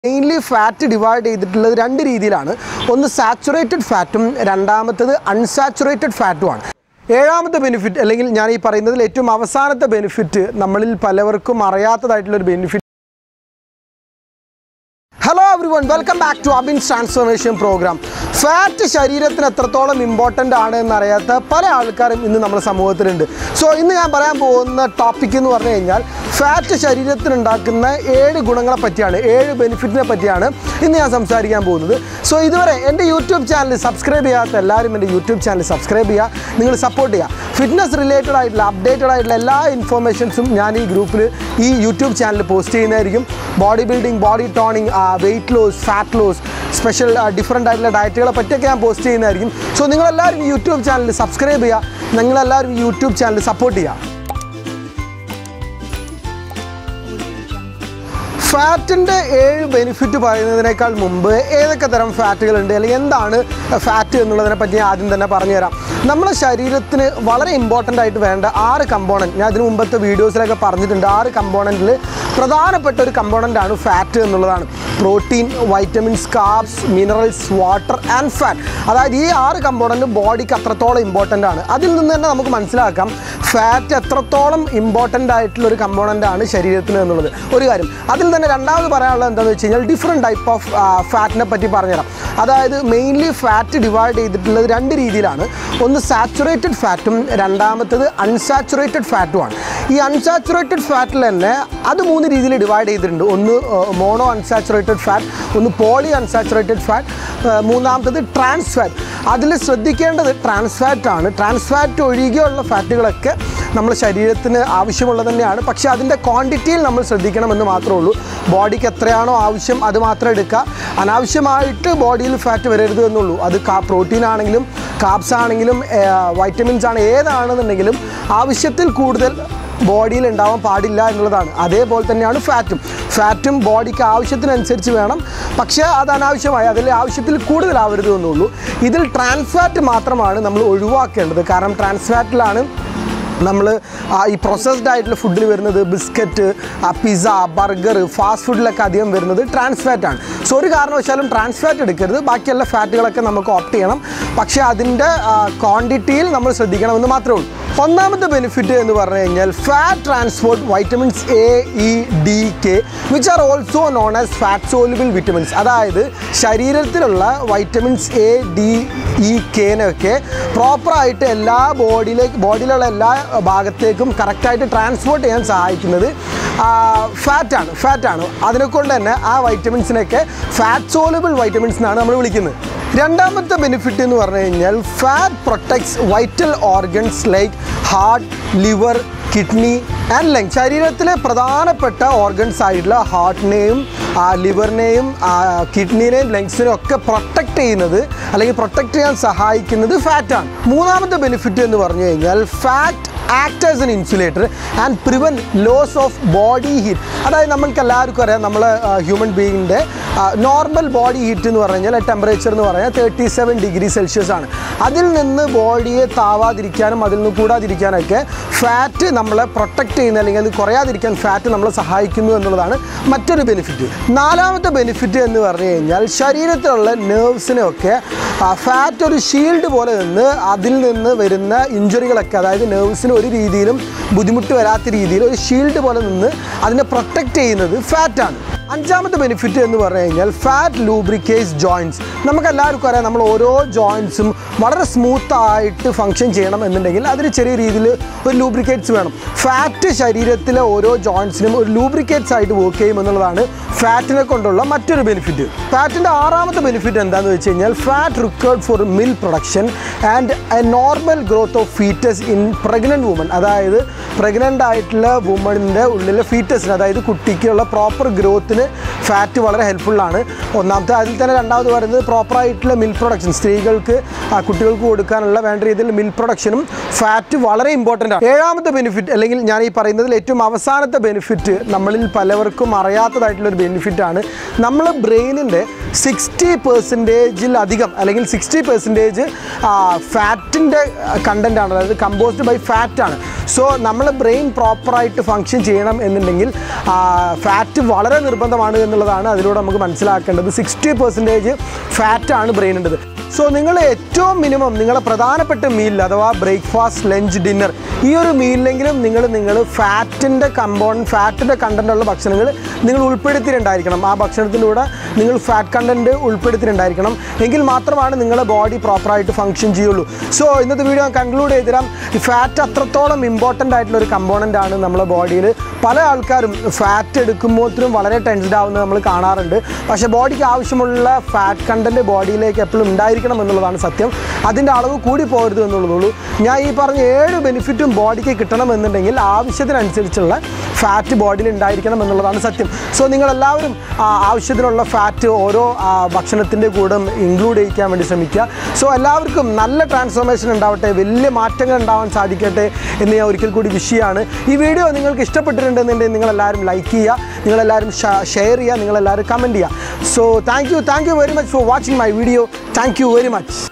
mainly fat divide ചെയ്തിട്ടുള്ളത് രണ്ട് രീതിയിലാണ് ഒന്ന് സാച്ചുറേറ്റഡ് ഫാറ്റും രണ്ടാമത്തത് അൺസാച്ചുറേറ്റഡ് ഫാറ്റുമാണ് ഏഴാമത്തെ ബെനിഫിറ്റ് അല്ലെങ്കിൽ ഞാൻ ഈ പറയുന്നതിൽ ഏറ്റവും അവസാനത്തെ ബെനിഫിറ്റ് നമ്മളിൽ പലവർക്കും അറിയാത്തതായിട്ടുള്ളൊരു benefit hello everyone welcome back to Abin's transformation program fat ശരീരത്തിന് എത്രത്തോളം ഇമ്പോർട്ടൻ്റ് ആണ് എന്നറിയാത്ത പല ആൾക്കാരും ഇന്ന് നമ്മുടെ സമൂഹത്തിലുണ്ട് സോ ഇന്ന് ഞാൻ പറയാൻ പോകുന്ന ടോപ്പിക് എന്ന് പറഞ്ഞു കഴിഞ്ഞാൽ ഫാറ്റ് ശരീരത്തിന് ഉണ്ടാക്കുന്ന ഏഴ് ഗുണങ്ങളെ പറ്റിയാണ് ഏഴ് ബെനിഫിറ്റിനെ പറ്റിയാണ് ഇന്ന് ഞാൻ സംസാരിക്കാൻ പോകുന്നത് സോ ഇതുവരെ എൻ്റെ യൂട്യൂബ് ചാനൽ സബ്സ്ക്രൈബ് ചെയ്യാത്ത എല്ലാവരും എൻ്റെ യൂട്യൂബ് ചാനൽ സബ്സ്ക്രൈബ് ചെയ്യുക നിങ്ങൾ സപ്പോർട്ട് ചെയ്യുക ഫിറ്റ്നസ് റിലേറ്റഡ് ആയിട്ടുള്ള അപ്ഡേറ്റഡ് ആയിട്ടുള്ള എല്ലാ ഇൻഫോർമേഷൻസും ഞാൻ ഈ ഗ്രൂപ്പിൽ ഈ യൂട്യൂബ് ചാനൽ പോസ്റ്റ് ചെയ്യുന്നതായിരിക്കും body building body toning weight loss fat loss special different ആയിട്ടുള്ള ഡയറ്റുകളെ പറ്റിയൊക്കെ ഞാൻ പോസ്റ്റ് ചെയ്യുന്നതായിരിക്കും സോ നിങ്ങളെല്ലാവരും ഈ യൂട്യൂബ് ചാനൽ സബ്സ്ക്രൈബ് ചെയ്യുക നിങ്ങളെല്ലാവരും ഈ യൂട്യൂബ് ചാനൽ സപ്പോർട്ട് ചെയ്യുക ഫാറ്റിൻ്റെ ഏഴ് ബെനിഫിറ്റ് പറയുന്നതിനേക്കാൾ മുമ്പ് ഏതൊക്കെ തരം ഫാറ്റുകളുണ്ട് അല്ലെങ്കിൽ എന്താണ് ഫാറ്റ് എന്നുള്ളതിനെ പറ്റി ഞാൻ ആദ്യം തന്നെ പറഞ്ഞുതരാം നമ്മുടെ ശരീരത്തിന് വളരെ ഇമ്പോർട്ടൻ്റ് ആയിട്ട് വേണ്ട ആറ് കമ്പോണൻറ്റ് ഞാൻ ഇതിന് മുമ്പത്തെ വീഡിയോസിലൊക്കെ പറഞ്ഞിട്ടുണ്ട് ആറ് കമ്പോണൻറ്റിൽ പ്രധാനപ്പെട്ട ഒരു കമ്പോണൻ്റാണ് ഫാറ്റ് എന്നുള്ളതാണ് protein vitamins carbs minerals water and fat അതായത് ഈ ആറ് കമ്പോണൻറ്റ് ബോഡിക്ക് അത്രത്തോളം ഇമ്പോർട്ടൻ്റ് ആണ് അതിൽ നിന്ന് തന്നെ നമുക്ക് മനസ്സിലാക്കാം ഫാറ്റ് എത്രത്തോളം ഇമ്പോർട്ടൻ്റ് ആയിട്ടുള്ള ഒരു കമ്പോണൻ്റ് ആണ് ശരീരത്തിന് എന്നുള്ളത് ഒരു കാര്യം അതിൽ തന്നെ രണ്ടാമത് പറയാനുള്ളത് എന്താണെന്ന് വെച്ച് കഴിഞ്ഞാൽ ഡിഫറെൻറ്റ് ടൈപ്പ് ഓഫ് ഫാറ്റിനെ പറ്റി പറഞ്ഞുതരാം അതായത് മെയിൻലി ഫാറ്റ് ഡിവൈഡ് ചെയ്തിട്ടുള്ളത് രണ്ട് രീതിയിലാണ് ഒന്ന് സാച്ചുറേറ്റഡ് ഫാറ്റും രണ്ടാമത്തത് അൺസാച്ചുറേറ്റഡ് ഫാറ്റുമാണ് ഈ അൺസാച്ചുറേറ്റഡ് ഫാറ്റിൽ തന്നെ അത് മൂന്ന് രീതിയിൽ ഡിവൈഡ് ചെയ്തിട്ടുണ്ട് ഒന്ന് മോണോ അൺസാച്ചുറേറ്റഡ് ഫാറ്റ് ഒന്ന് പോളി അൺസാച്ചുറേറ്റഡ് ഫാറ്റ് മൂന്നാമത്തത് ട്രാൻസ് ഫാറ്റ് അതിൽ ശ്രദ്ധിക്കേണ്ടത് ട്രാൻസ് ഫാറ്റ് ആണ് ട്രാൻസ് ഫാറ്റ് ഒഴികെയുള്ള ഫാറ്റുകളൊക്കെ നമ്മുടെ ശരീരത്തിന് ആവശ്യമുള്ളത് തന്നെയാണ് പക്ഷേ അതിൻ്റെ ക്വാണ്ടിറ്റിയിൽ നമ്മൾ ശ്രദ്ധിക്കണമെന്ന് മാത്രമേ ഉള്ളൂ ബോഡിക്ക് എത്രയാണോ ആവശ്യം അത് മാത്രം എടുക്കുക അനാവശ്യമായിട്ട് ബോഡിയിൽ ഫാറ്റ് വരരുത് എന്നുള്ളൂ അത് കാ പ്രോട്ടീൻ ആണെങ്കിലും കാപ്സ് ആണെങ്കിലും വൈറ്റമിൻസ് ആണ് ഏതാണെന്നുണ്ടെങ്കിലും ആവശ്യത്തിൽ കൂടുതൽ ബോഡിയിൽ ഉണ്ടാവാൻ പാടില്ല എന്നുള്ളതാണ് അതേപോലെ തന്നെയാണ് ഫാറ്റും ഫാറ്റും ബോഡിക്ക് ആവശ്യത്തിനനുസരിച്ച് വേണം പക്ഷേ അത് അനാവശ്യമായി അതിൽ ആവശ്യത്തിൽ കൂടുതലാവരുത് എന്നുള്ളൂ ഇതിൽ ട്രാൻസ് ഫാറ്റ് മാത്രമാണ് നമ്മൾ ഒഴിവാക്കേണ്ടത് കാരണം ട്രാൻസ് ഫാറ്റിലാണ് നമ്മൾ ഈ പ്രോസസ്ഡ് ആയിട്ടുള്ള ഫുഡിൽ വരുന്നത് ബിസ്ക്കറ്റ് പിസ്സ ബർഗർ ഫാസ്റ്റ് ഫുഡിലൊക്കെ അധികം വരുന്നത് ട്രാൻസ് ഫാറ്റ് ആണ് സോ ഒരു കാരണവശാലും ട്രാൻസ് ഫാറ്റ് എടുക്കരുത് ബാക്കിയുള്ള ഫാറ്റുകളൊക്കെ നമുക്ക് ഓപ്റ്റ് ചെയ്യണം പക്ഷേ അതിൻ്റെ ക്വാണ്ടിറ്റിയിൽ നമ്മൾ ശ്രദ്ധിക്കണമെന്ന് മാത്രമേ ഉള്ളൂ ഒന്നാമത്തെ ബെനിഫിറ്റ് എന്ന് പറഞ്ഞു കഴിഞ്ഞാൽ fat transport vitamins A E D K which are also known as fat soluble vitamins അതായത് ശരീരത്തിലുള്ള വൈറ്റമിൻസ് എ ഡി ഇ കെനൊക്കെ പ്രോപ്പറായിട്ട് എല്ലാ ബോഡിയിലേക്ക് ബോഡിയിലുള്ള എല്ലാ ഭാഗത്തേക്കും കറക്റ്റായിട്ട് ട്രാൻസ്പോർട്ട് ചെയ്യാൻ സഹായിക്കുന്നത് ഫാറ്റാണ് ഫാറ്റാണ് അതിനെ കൊണ്ട് തന്നെ ആ വൈറ്റമിൻസിനൊക്കെ ഫാറ്റ് സോലുബിൾ വൈറ്റമിൻസ് എന്നാണ് നമ്മൾ വിളിക്കുന്നത് രണ്ടാമത്തെ ബെനിഫിറ്റ് എന്ന് പറഞ്ഞു കഴിഞ്ഞാൽ fat protects vital organs like heart liver kidney and lung ശരീരത്തിലെ പ്രധാനപ്പെട്ട ഓർഗൻസ് ആയിട്ടുള്ള ഹാർട്ടിനെയും ലിവറിനെയും കിഡ്നിനെയും ലങ്സിനെയും ഒക്കെ പ്രൊട്ടക്റ്റ് ചെയ്യുന്നത് അല്ലെങ്കിൽ പ്രൊട്ടക്റ്റ് ചെയ്യാൻ സഹായിക്കുന്നത് ഫാറ്റാണ് മൂന്നാമത്തെ ബെനിഫിറ്റ് എന്ന് പറഞ്ഞു കഴിഞ്ഞാൽ fat act as an insulator and prevent loss of body heat അതായത് നമ്മൾക്ക് എല്ലാവർക്കും അറിയാം നമ്മൾ ഹ്യൂമൻ ബീയിങ്ങിൻ്റെ നോർമൽ ബോഡി ഹീറ്റ് എന്ന് പറഞ്ഞു കഴിഞ്ഞാൽ ടെമ്പറേച്ചർ എന്ന് പറഞ്ഞാൽ തേർട്ടി സെവൻ ഡിഗ്രി സെൽഷ്യസ് ആണ് അതിൽ നിന്ന് ബോഡിയെ താവാതിരിക്കാനും അതിൽ നിന്ന് കൂടാതിരിക്കാനൊക്കെ ഫാറ്റ് നമ്മളെ പ്രൊട്ടക്റ്റ് ചെയ്യുന്ന അല്ലെങ്കിൽ അത് കുറയാതിരിക്കാൻ ഫാറ്റ് നമ്മളെ സഹായിക്കുന്നു എന്നുള്ളതാണ് മറ്റൊരു ബെനിഫിറ്റ് നാലാമത്തെ ബെനിഫിറ്റ് എന്ന് പറഞ്ഞു കഴിഞ്ഞാൽ ശരീരത്തിലുള്ള നെർവ്സിനെയൊക്കെ ഫാറ്റ് ഒരു ഷീൽഡ് പോലെ നിന്ന് അതിൽ നിന്ന് വരുന്ന ഇഞ്ചുറികളൊക്കെ അതായത് നെർവ്സിന് ഒരു രീതിയിലും ബുദ്ധിമുട്ട് വരാത്ത രീതിയിൽ ഒരു ഷീൽഡ് പോലെ നിന്ന് അതിനെ പ്രൊട്ടക്റ്റ് ചെയ്യുന്നത് ഫാറ്റാണ് അഞ്ചാമത്തെ ബെനിഫിറ്റ് എന്ന് പറഞ്ഞു കഴിഞ്ഞാൽ ഫാറ്റ് ലൂബ്രിക്കേസ് ജോയിൻറ്റ്സ് നമുക്ക് എല്ലാവർക്കും അറിയാം നമ്മൾ ഓരോ ജോയിൻറ്റ്സും വളരെ സ്മൂത്ത് ആയിട്ട് ഫങ്ഷൻ ചെയ്യണം എന്നുണ്ടെങ്കിൽ അതിന് ചെറിയ രീതിയിൽ ഒരു ലൂബ്രിക്കേറ്റ്സ് വേണം ഫാറ്റ് ശരീരത്തിലെ ഓരോ ജോയിൻറ്റ്സിനും ഒരു ലൂബ്രിക്കേറ്റ്സ് ആയിട്ട് വർക്ക് ചെയ്യും എന്നുള്ളതാണ് ഫാറ്റിനെ കൊണ്ടുള്ള മറ്റൊരു ബെനിഫിറ്റ് ഫാറ്റിൻ്റെ ആറാമത്തെ ബെനിഫിറ്റ് എന്താണെന്ന് വെച്ച് കഴിഞ്ഞാൽ fat required for milk production and a normal growth of foetus in pregnant woman അതായത് പ്രഗ്നൻ്റ് ആയിട്ടുള്ള വുമണിൻ്റെ ഉള്ളിലെ ഫീറ്റസിന് അതായത് കുട്ടിക്കുള്ള പ്രോപ്പർ ഗ്രോത്തിന് ഫാറ്റ് വളരെ ഹെൽപ്ഫുള്ളാണ് ഒന്നാമത്തെ അതിൽ തന്നെ രണ്ടാമത് പറയുന്നത് പ്രോപ്പറായിട്ടുള്ള മിൽക്ക് പ്രൊഡക്ഷൻ സ്ത്രീകൾക്ക് ആ കുട്ടികൾക്ക് കൊടുക്കാനുള്ള വേണ്ട രീതിയിൽ മിൽക്ക് പ്രൊഡക്ഷനും ഫാറ്റ് വളരെ ഇമ്പോർട്ടൻ്റ് ആണ് ഏഴാമത്തെ ബെനിഫിറ്റ് അല്ലെങ്കിൽ ഞാൻ ഈ പറയുന്നതിൽ ഏറ്റവും അവസാനത്തെ ബെനിഫിറ്റ് നമ്മളിൽ പലവർക്കും അറിയാത്തതായിട്ടുള്ളൊരു ബെനിഫിറ്റാണ് നമ്മൾ ബ്രെയിനിൻ്റെ സിക്സ്റ്റി പെർസെൻറ്റേജിലധികം അല്ലെങ്കിൽ സിക്സ്റ്റി പെർസെൻറ്റേജ് ഫാറ്റിൻ്റെ കണ്ടൻ്റ് ആണ് അതായത് കമ്പോസ്ഡ് ബൈ ഫാറ്റ് ആണ് സോ നമ്മളെ ബ്രെയിൻ പ്രോപ്പറായിട്ട് ഫങ്ഷൻ ചെയ്യണം എന്നുണ്ടെങ്കിൽ ഫാറ്റ് വളരെ നിർബന്ധമാണ് എന്നുള്ളതാണ് അതിലൂടെ നമുക്ക് മനസ്സിലാക്കേണ്ടത് സിക്സ്റ്റി പെർസെൻറ്റേജ് ഫാറ്റാണ് ബ്രെയിനുണ്ടത് സോ നിങ്ങൾ ഏറ്റവും മിനിമം നിങ്ങളുടെ പ്രധാനപ്പെട്ട മീൽ അഥവാ ബ്രേക്ക്ഫാസ്റ്റ് ലഞ്ച് ഡിന്നർ ഈ ഒരു മീലിലെങ്കിലും നിങ്ങൾ നിങ്ങൾ ഫാറ്റിൻ്റെ കമ്പോണൻറ്റ് ഫാറ്റിൻ്റെ കണ്ടൻറ്റുള്ള ഭക്ഷണങ്ങൾ നിങ്ങൾ ഉൾപ്പെടുത്തിയിട്ടുണ്ടായിരിക്കണം ആ ഭക്ഷണത്തിലൂടെ നിങ്ങൾ ഫാറ്റ് കണ്ടൻറ്റ് ഉൾപ്പെടുത്തിയിട്ടുണ്ടായിരിക്കണം എങ്കിൽ മാത്രമാണ് നിങ്ങളുടെ ബോഡി പ്രോപ്പറായിട്ട് ഫങ്ഷൻ ചെയ്യുള്ളൂ സോ ഇന്നത്തെ വീഡിയോ കൺക്ലൂഡ് ചെയ്തുതരാം ഈ ഫാറ്റ് അത്രത്തോളം ഇമ്പോർട്ടൻ്റ് ആയിട്ടുള്ള ഒരു കമ്പോണൻ്റ് ആണ് നമ്മുടെ ബോഡിയിൽ പല ആൾക്കാരും ഫാറ്റ് എടുക്കുമ്പോഴത്തേനും വളരെ ടെൻസ്ഡ് ആവുന്നത് നമ്മൾ കാണാറുണ്ട് പക്ഷേ ബോഡിക്ക് ആവശ്യമുള്ള ഫാറ്റ് കണ്ടൻറ്റ് ബോഡിയിലേക്ക് എപ്പോഴും ഉണ്ടായിരിക്കണം എന്നുള്ളതാണ് സത്യം അതിൻ്റെ അളവ് കൂടി പോകരുത് എന്നുള്ളതുള്ളൂ ഞാൻ ഈ പറഞ്ഞ ഏഴ് ബെനിഫിറ്റും ബോഡിക്ക് കിട്ടണമെന്നുണ്ടെങ്കിൽ ആവശ്യത്തിനനുസരിച്ചുള്ള ഫാറ്റ് ബോഡിയിൽ ഉണ്ടായിരിക്കണം എന്നുള്ളതാണ് സത്യം സോ നിങ്ങളെല്ലാവരും ആ, ആവശ്യത്തിനുള്ള ഫാറ്റ് ഓരോ ആ, ഭക്ഷണത്തിൻ്റെ കൂടെ ഇൻക്ലൂഡ് ചെയ്യിക്കാൻ വേണ്ടി ശ്രമിക്കുക സോ എല്ലാവർക്കും നല്ല ട്രാൻസ്ഫോർമേഷൻ ഉണ്ടാവട്ടെ വലിയ മാറ്റങ്ങൾ ഉണ്ടാവാൻ സാധിക്കട്ടെ എന്ന് ഞാൻ ഒരിക്കൽ കൂടി വിഷയമാണ് ഈ വീഡിയോ നിങ്ങൾക്ക് ഇഷ്ടപ്പെട്ടിട്ടുണ്ടെന്നുണ്ടെങ്കിൽ നിങ്ങളെല്ലാവരും ലൈക്ക് ചെയ്യുക നിങ്ങളെല്ലാവരും ഷെയർ ചെയ്യുക നിങ്ങളെല്ലാവരും കമൻറ്റ് ചെയ്യുക so thank you thank you very much for watching my video thank you very much